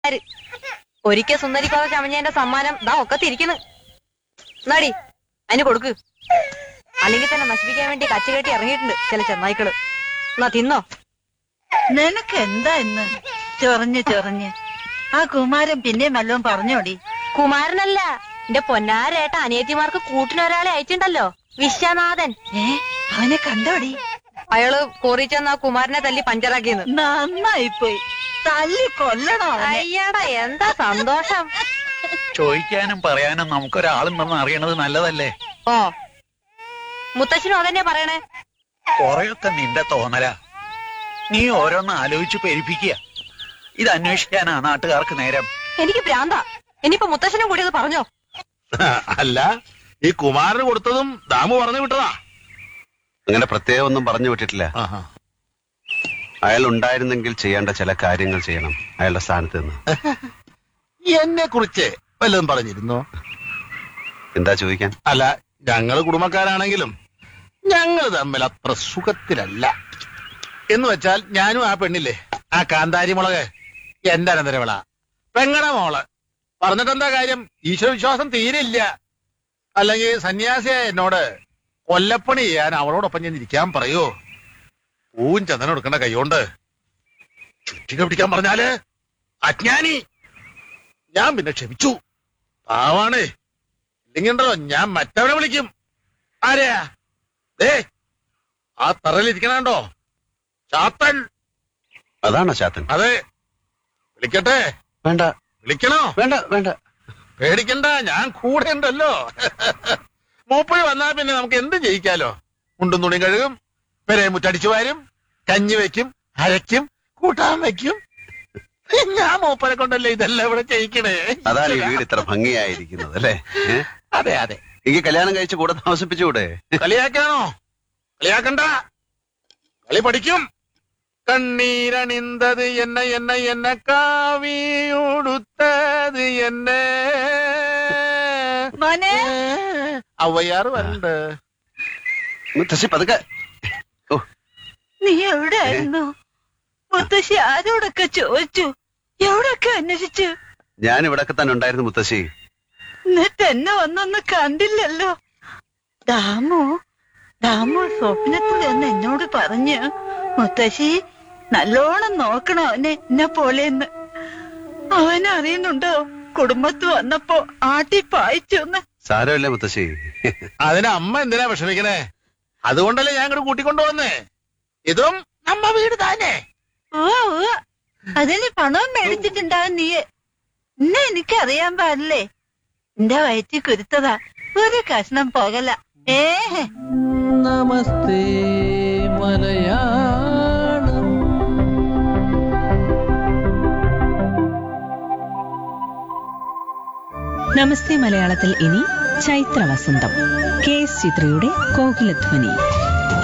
ആര്? ഒരിക്കൽ സുന്ദരിക്കോത ചമഞ്ഞതിന്റെ സമ്മാനം ദാ ഒക്കത്തിരിക്കുന്നു എന്നാടി അതിന് കൊടുക്ക് അല്ലെങ്കിൽ തന്നെ നശിപ്പിക്കാൻ വേണ്ടി കച്ചുകെട്ടി ഇറങ്ങിയിട്ടുണ്ട് ചില ചെന്നായ്ക്കള് എന്നാ തിന്നോ നിനക്ക് എന്താ ഇന്ന് ചൊറഞ്ഞ് ചൊറഞ്ഞ് ആ കുമാരൻ പിന്നെയും വല്ലതും പറഞ്ഞോടി കുമാരനല്ല എന്റെ പൊന്നാരേട്ട അനിയത്തിമാർക്ക് കൂട്ടിനൊരാളെ അയച്ചിണ്ടല്ലോ വിശ്വനാഥൻ ഏ അവനെ കണ്ടോടി അയാള് കോറി ചെന്ന് ആ കുമാരനെ തല്ലി പഞ്ചറാക്കിയെന്ന് നന്നായിപ്പോയി തല്ലി കൊല്ലണോ അവനെ അയ്യടാ എന്താ സന്തോഷം ചോദിക്കാനും പറയാനും നമുക്കൊരാളുണ്ടെന്ന് അറിയണത് നല്ലതല്ലേ ഓ മുത്തശ്ശനും അതന്നെ പറയണേ കൊറേയൊക്കെ നിന്റെ തോന്നല നീ ഓരോന്ന് ആലോചിച്ച് പെരിപ്പിക്കുക ഇത് അന്വേഷിക്കാനാ നാട്ടുകാർക്ക് നേരം എനിക്ക് ഭ്രാന്ത ഇനിയിപ്പോ മുത്തശ്ശനും കൂടി അത് പറഞ്ഞോ അല്ല ഈ കുമാരന് കൊടുത്തതും ദാമു പറഞ്ഞു വിട്ടതാ അങ്ങനെ പ്രത്യേകം ഒന്നും പറഞ്ഞു വിട്ടിട്ടില്ല ആഹാ. അയാൾ ഉണ്ടായിരുന്നെങ്കിൽ ചെയ്യേണ്ട ചില കാര്യങ്ങൾ ചെയ്യണം അയാളുടെ സ്ഥാനത്ത് നിന്ന് എന്നെ കുറിച്ച് വല്ലതും പറഞ്ഞിരുന്നോ എന്താ ചോദിക്കാൻ അല്ല ഞങ്ങള് കുടുംബക്കാരാണെങ്കിലും ഞങ്ങൾ തമ്മിൽ അത്ര സുഖത്തിലല്ല എന്ന് വെച്ചാൽ ഞാനും ആ പെണ്ണില്ലേ ആ കാന്താരി മുളക് എന്റെ അനന്തരവിള പെങ്ങട മോള് പറഞ്ഞിട്ടെന്താ കാര്യം ഈശ്വര വിശ്വാസം തീരില്ല അല്ലെങ്കിൽ സന്യാസിയായ എന്നോട് കൊല്ലപ്പണി ചെയ്യാൻ അവളോടൊപ്പം ഞാൻ ഇരിക്കാൻ പറയോ പൂവും ചന്ദനം എടുക്കേണ്ട കൈകൊണ്ട് ചുറ്റിക പിടിക്കാൻ പറഞ്ഞാല് അജ്ഞാനി ഞാൻ പിന്നെ ക്ഷമിച്ചു പാവാണേ ഇല്ലെങ്കിൽ ഉണ്ടല്ലോ ഞാൻ മറ്റവനെ വിളിക്കും ആരെയാ ദേ ആ തറയിലിരിക്കണോ ചാത്തൻ അതാണോ ചാത്തൻ അതെ വിളിക്കട്ടെ വേണ്ട വിളിക്കണോ വേണ്ട വേണ്ട പേടിക്കണ്ട ഞാൻ കൂടെ ഉണ്ടല്ലോ മൂപ്പഴ് വന്നാ പിന്നെ നമുക്ക് എന്ത് ജയിക്കാലോ മുണ്ടും തുണി കഴുകും പെരെ മുറ്റടിച്ചു വാരും കഞ്ഞി വെക്കും അരയ്ക്കും കൂട്ടാൻ വെക്കും ഞാൻ മൂപ്പരെ കൊണ്ടല്ലേ ഇതെല്ലാം ഇവിടെ ചെയ്യിക്കണേ അതാണ് ഈ വീട് ഇത്ര ഭംഗിയായിരിക്കുന്നത് അല്ലേ ഏ? അതെ അതെ എനിക്ക് കല്യാണം കഴിച്ച് കൂടെ താമസിപ്പിച്ചുകൂടെ കളിയാക്കാണോ കളിയാക്കണ്ട കളി പഠിക്കും കണ്ണീരണിന്തത് എന്നെ എന്നെ എന്നെ കാവിയുടുത്തത് എന്നെ മോനെ അവയാറ് വരണ്ട് മുത്തശ്ശി പതുക്കെ ഓ നീ എവിടെയായിരുന്നു മുത്തശ്ശി ആരോടൊക്കെ ചോദിച്ചു എവിടൊക്കെ അന്വേഷിച്ചു ഞാൻ ഇവിടൊക്കെ തന്നെ ഉണ്ടായിരുന്നു മുത്തശ്ശി എന്നിട്ട് എന്നെ വന്നൊന്ന് കണ്ടില്ലല്ലോ ദാമു ദാമു സ്വപ്നത്തിൽ എന്ന് എന്നോട് പറഞ്ഞു മുത്തശ്ശി നല്ലോണം നോക്കണം അവനെ എന്നെ പോലെന്ന് അവൻ അറിയുന്നുണ്ടോ കുടുംബത്ത് വന്നപ്പോ ആട്ടി പായിച്ചു എന്ന് സാരമില്ല മുത്തശ്ശി അതിന് അമ്മ എന്തിനാ വിഷമിക്കണേ അതുകൊണ്ടല്ലേ ഞാൻ ഇങ്ങോട്ട് കൂട്ടിക്കൊണ്ടു വന്നേ ഇതും നമ്മ വീട് തന്നെ ഉവ്വ ഉവ്വ അതിന് പണവും മേടിച്ചിട്ടുണ്ടാവും നീ എന്നെ എനിക്ക് അറിയാൻ പാടില്ലേ എന്റെ വയറ്റിൽ കുരുത്തതാ ഒരു കഷ്ണം പോകല ഏഹ് നമസ്തേ മലയാളം നമസ്തേ മലയാളത്തിൽ ഇനി ചൈത്ര വസന്തം കെ എസ് ചിത്രയുടെ കോകിലധ്വനി